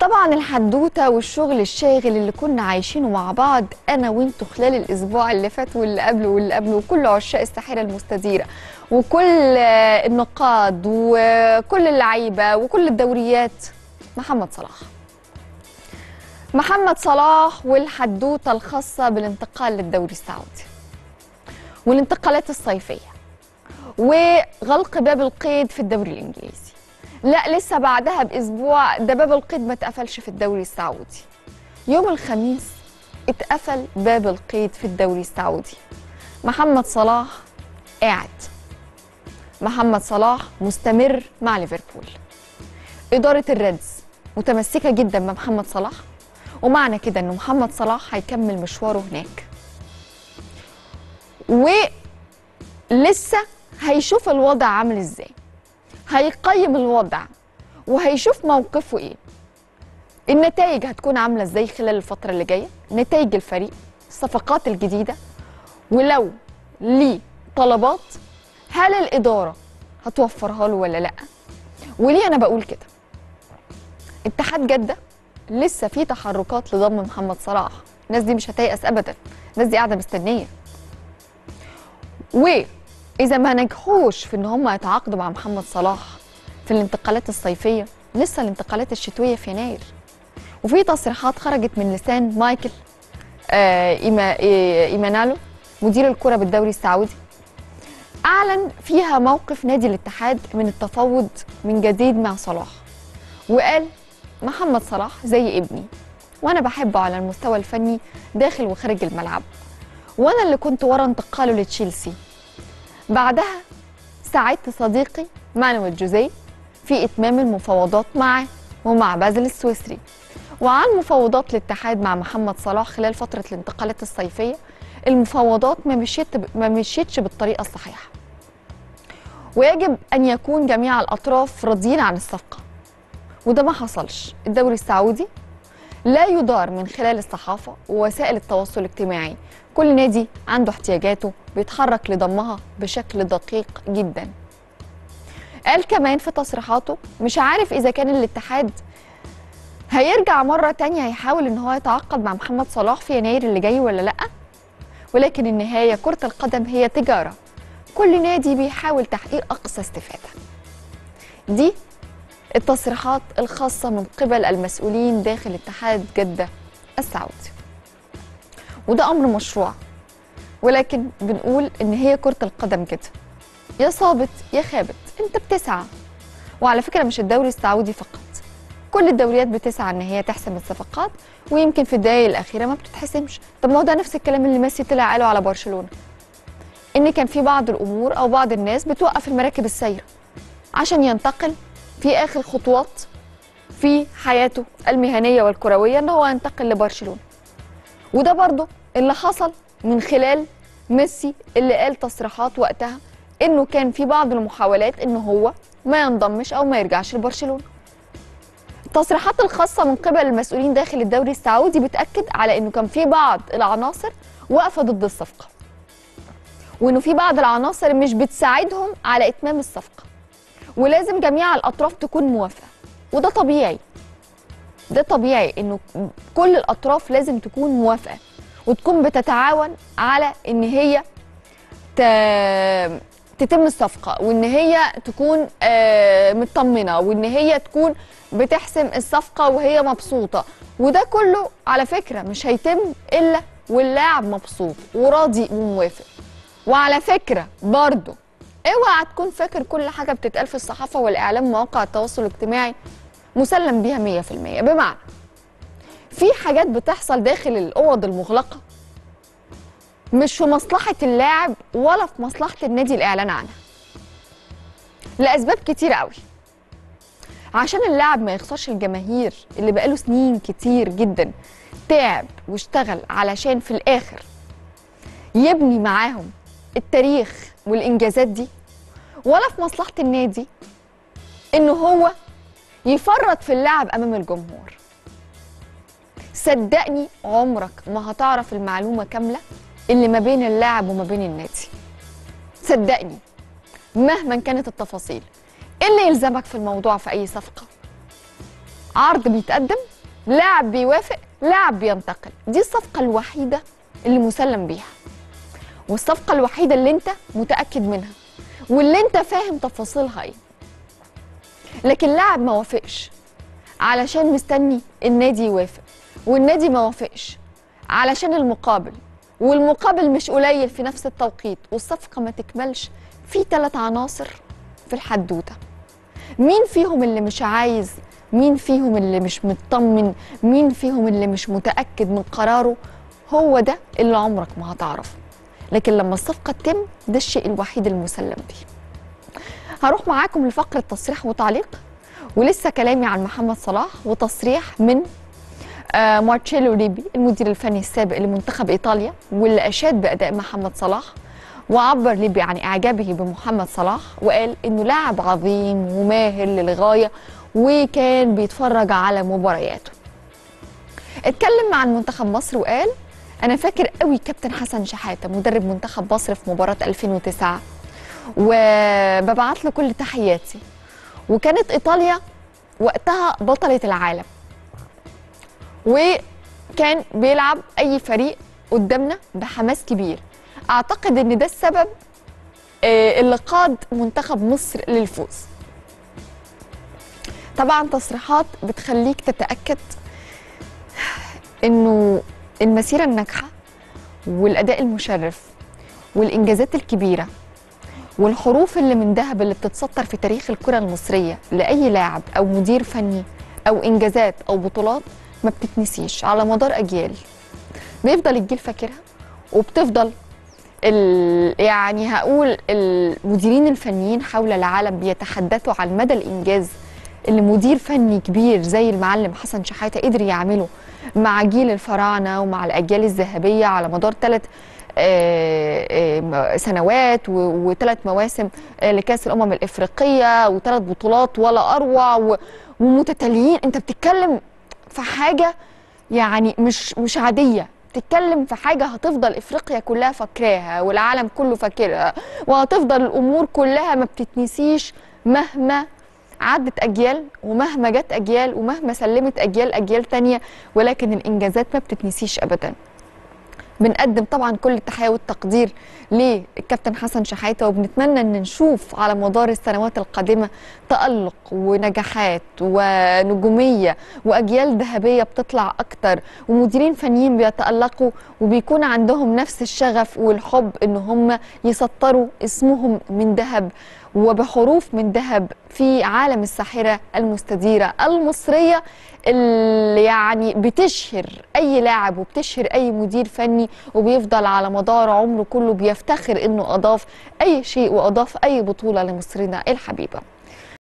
طبعا الحدوته والشغل الشاغل اللي كنا عايشينه مع بعض انا وانتوا خلال الاسبوع اللي فات واللي قبله واللي قبله وكل عشاق الساحره المستديره وكل آه، النقاد وكل اللعيبه وكل الدوريات محمد صلاح محمد صلاح والحدوته الخاصه بالانتقال للدوري السعودي والانتقالات الصيفيه وغلق باب القيد في الدوري الانجليزي لا لسه بعدها باسبوع ده باب القيد ما اتقفلش في الدوري السعودي يوم الخميس اتقفل باب القيد في الدوري السعودي محمد صلاح قاعد محمد صلاح مستمر مع ليفربول إدارة الريدز متمسكة جدا بمحمد صلاح ومعنى كده إن محمد صلاح هيكمل مشواره هناك ولسه هيشوف الوضع عامل ازاي هيقيم الوضع وهيشوف موقفه ايه النتائج هتكون عامله ازاي خلال الفتره اللي جايه نتائج الفريق الصفقات الجديده ولو ليه طلبات هل الاداره هتوفرها له ولا لا وليه انا بقول كده اتحاد جده لسه في تحركات لضم محمد صلاح الناس دي مش هتيأس ابدا الناس دي قاعده مستنيه واذا ما نجحوش في ان هم يتعاقدوا مع محمد صلاح في الانتقالات الصيفيه لسه الانتقالات الشتويه في يناير وفي تصريحات خرجت من لسان مايكل آه إيما إيه ايمانالو مدير الكره بالدوري السعودي اعلن فيها موقف نادي الاتحاد من التفاوض من جديد مع صلاح وقال محمد صلاح زي ابني وانا بحبه على المستوى الفني داخل وخارج الملعب وانا اللي كنت ورا انتقاله لتشيلسي بعدها ساعدت صديقي مانويل جوزيه في اتمام المفاوضات معه ومع بازل السويسري وعن مفاوضات الاتحاد مع محمد صلاح خلال فتره الانتقالات الصيفيه المفاوضات ما مشيت ما مشيتش بالطريقه الصحيحه ويجب ان يكون جميع الاطراف راضيين عن الصفقه وده ما حصلش الدوري السعودي لا يدار من خلال الصحافه ووسائل التواصل الاجتماعي كل نادي عنده احتياجاته بيتحرك لضمها بشكل دقيق جدا قال كمان في تصريحاته مش عارف اذا كان الاتحاد هيرجع مرة تانية هيحاول ان هو يتعاقد مع محمد صلاح في يناير اللي جاي ولا لأ ولكن النهاية كرة القدم هي تجارة كل نادي بيحاول تحقيق أقصى استفادة دي التصريحات الخاصة من قبل المسؤولين داخل اتحاد جدة السعودي وده أمر مشروع ولكن بنقول إن هي كرة القدم كده يا صابت يا خابت أنت بتسعى وعلى فكرة مش الدوري السعودي فقط كل الدوريات بتسعى ان هي تحسم الصفقات ويمكن في الدقايق الاخيره ما بتتحسمش طب ما هو ده نفس الكلام اللي ميسي طلع قاله على برشلونه ان كان في بعض الامور او بعض الناس بتوقف المراكب السايره عشان ينتقل في اخر خطوات في حياته المهنيه والكرويه ان هو ينتقل لبرشلونه وده برضه اللي حصل من خلال ميسي اللي قال تصريحات وقتها انه كان في بعض المحاولات ان هو ما ينضمش او ما يرجعش لبرشلونه التصريحات الخاصه من قبل المسؤولين داخل الدوري السعودي بتاكد على انه كان في بعض العناصر واقفه ضد الصفقه وانه في بعض العناصر مش بتساعدهم على اتمام الصفقه ولازم جميع الاطراف تكون موافقه وده طبيعي ده طبيعي انه كل الاطراف لازم تكون موافقه وتكون بتتعاون على ان هي ت... تتم الصفقه وان هي تكون آه، مطمنه وان هي تكون بتحسم الصفقه وهي مبسوطه وده كله على فكره مش هيتم الا واللاعب مبسوط وراضي وموافق وعلى فكره برضه اوعى تكون فاكر كل حاجه بتتقال في الصحافه والاعلام ومواقع التواصل الاجتماعي مسلم بيها 100% بمعنى في حاجات بتحصل داخل الاوض المغلقه مش في مصلحة اللاعب ولا في مصلحة النادي الإعلان عنها لأسباب كتيرة قوي عشان اللاعب ما يخسرش الجماهير اللي بقاله سنين كتير جدا تعب واشتغل علشان في الآخر يبني معاهم التاريخ والإنجازات دي ولا في مصلحة النادي إنه هو يفرط في اللعب أمام الجمهور صدقني عمرك ما هتعرف المعلومة كاملة اللي ما بين اللاعب وما بين النادي صدقني مهما كانت التفاصيل ايه اللي يلزمك في الموضوع في اي صفقه عرض بيتقدم لاعب بيوافق لاعب بينتقل دي الصفقه الوحيده اللي مسلم بيها والصفقه الوحيده اللي انت متاكد منها واللي انت فاهم تفاصيلها ايه لكن لاعب ما وافقش علشان مستني النادي يوافق والنادي ما وافقش علشان المقابل والمقابل مش قليل في نفس التوقيت والصفقه ما تكملش في ثلاث عناصر في الحدوته مين فيهم اللي مش عايز مين فيهم اللي مش مطمن مين فيهم اللي مش متاكد من قراره هو ده اللي عمرك ما هتعرفه لكن لما الصفقه تتم ده الشيء الوحيد المسلم بيه هروح معاكم لفقره تصريح وتعليق ولسه كلامي عن محمد صلاح وتصريح من آه مارتشيلو ريبي المدير الفني السابق لمنتخب ايطاليا واللي اشاد باداء محمد صلاح وعبر ليبي عن اعجابه بمحمد صلاح وقال انه لاعب عظيم وماهر للغايه وكان بيتفرج على مبارياته اتكلم عن منتخب مصر وقال انا فاكر قوي كابتن حسن شحاته مدرب منتخب مصر في مباراه 2009 وببعت له كل تحياتي وكانت ايطاليا وقتها بطله العالم وكان بيلعب اي فريق قدامنا بحماس كبير اعتقد ان ده السبب آه، اللي قاد منتخب مصر للفوز طبعا تصريحات بتخليك تتاكد انه المسيره الناجحه والاداء المشرف والانجازات الكبيره والحروف اللي من ذهب اللي بتتسطر في تاريخ الكره المصريه لاي لاعب او مدير فني او انجازات او بطولات ما بتتنسيش على مدار اجيال بيفضل الجيل فاكرها وبتفضل ال... يعني هقول المديرين الفنيين حول العالم بيتحدثوا عن مدى الانجاز اللي مدير فني كبير زي المعلم حسن شحاته قدر يعمله مع جيل الفراعنه ومع الاجيال الذهبيه على مدار ثلاث سنوات وثلاث مواسم آه، لكاس الامم الافريقيه وثلاث بطولات ولا اروع و- ومتتاليين انت بتتكلم في حاجه يعني مش مش عاديه بتتكلم في حاجه هتفضل افريقيا كلها فاكراها والعالم كله فاكرها وهتفضل الامور كلها ما بتتنسيش مهما عدت اجيال ومهما جت اجيال ومهما سلمت اجيال اجيال تانية ولكن الانجازات ما بتتنسيش ابدا بنقدم طبعا كل التحيه والتقدير للكابتن حسن شحاته وبنتمنى ان نشوف على مدار السنوات القادمه تالق ونجاحات ونجوميه واجيال ذهبيه بتطلع اكتر ومديرين فنيين بيتالقوا وبيكون عندهم نفس الشغف والحب ان هم يسطروا اسمهم من ذهب وبحروف من ذهب في عالم الساحره المستديره المصريه اللي يعني بتشهر اي لاعب وبتشهر اي مدير فني وبيفضل على مدار عمره كله بيفتخر انه اضاف اي شيء واضاف اي بطوله لمصرنا الحبيبه